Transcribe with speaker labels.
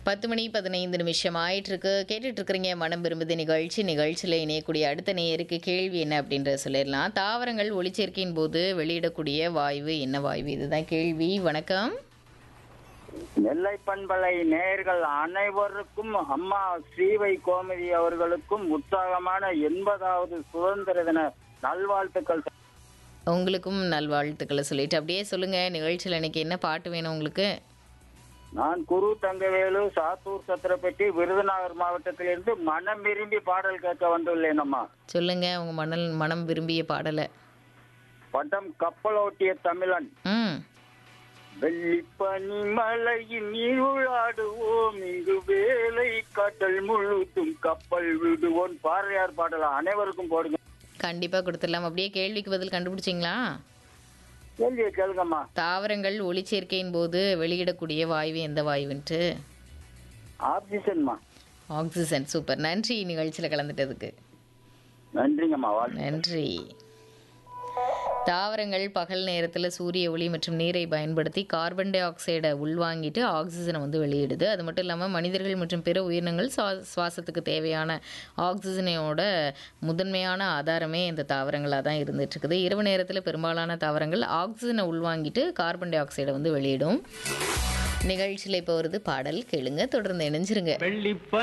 Speaker 1: பத்து மணி பதினைந்து நிமிஷம் ஆயிட்டு இருக்கு கேட்டுட்டு இருக்கிறீங்க மனம் விரும்புது நிகழ்ச்சி நிகழ்ச்சியில் இணையக்கூடிய அடுத்த நேயருக்கு கேள்வி என்ன அப்படின்றத சொல்லிடலாம் தாவரங்கள் ஒளிச்சேர்க்கையின் போது வெளியிடக்கூடிய வாயு என்ன வாயு இதுதான் கேள்வி வணக்கம்
Speaker 2: நெல்லை பண்பலை நேயர்கள் அனைவருக்கும் அம்மா ஸ்ரீவை கோமதி அவர்களுக்கும் உற்சாகமான எண்பதாவது சுதந்திர தின நல்வாழ்த்துக்கள்
Speaker 1: உங்களுக்கும் நல்வாழ்த்துக்களை சொல்லிட்டு அப்படியே சொல்லுங்க நிகழ்ச்சியில் இன்னைக்கு என்ன பாட்டு வேணும் உங்களுக்கு
Speaker 2: நான் குரு தங்கவேலு சாத்தூர் சத்திரப்பட்டி விருதுநகர் மாவட்டத்திலிருந்து மனம் விரும்பி பாடல் கேட்க வந்துள்ளேன் அம்மா
Speaker 1: சொல்லுங்க உங்க மணல் மனம் விரும்பிய பாடலை
Speaker 2: பட்டம் கப்பலோட்டிய தமிழன்
Speaker 1: ம்
Speaker 2: வெள்ளிப்பனி மலையின் இருளாடுவோம் இங்கு வேலை கடல் முழுதும் கப்பல் விடுவோம் பாறையார் பாடல் அனைவருக்கும் போடுங்க
Speaker 1: கண்டிப்பாக கொடுத்துடலாம் அப்படியே கேள்விக்கு பதில் கண்டுபிடிச்சிங்களா
Speaker 2: கேள்வியை கேளுங்கம்மா
Speaker 1: தாவரங்கள் ஒளிச்சேர்க்கையின் போது வெளியிடக்கூடிய வாயு எந்த வாயுன்ட்டு
Speaker 2: ஆக்சிஜன்மா
Speaker 1: ஆக்சிஜன் சூப்பர் நன்றி நிகழ்ச்சியில் கலந்துட்டதுக்கு
Speaker 2: நன்றிங்கம்மா வாழ்
Speaker 1: நன்றி தாவரங்கள் பகல் நேரத்தில் சூரிய ஒளி மற்றும் நீரை பயன்படுத்தி கார்பன் டை ஆக்சைடை உள்வாங்கிட்டு ஆக்சிஜனை வந்து வெளியிடுது அது மட்டும் இல்லாமல் மனிதர்கள் மற்றும் பிற உயிரினங்கள் சுவா- சுவாசத்துக்கு தேவையான ஆக்சிஜனோட முதன்மையான ஆதாரமே இந்த தாவரங்களாக தான் இருந்துட்டு இருக்குது இரவு நேரத்தில் பெரும்பாலான தாவரங்கள் ஆக்சிஜனை உள்வாங்கிட்டு கார்பன் டை ஆக்சைடை வந்து வெளியிடும் நிகழ்ச்சியில் இப்போ வருது பாடல் கேளுங்க தொடர்ந்து இணைஞ்சிருங்க
Speaker 3: வெள்ளிப்ப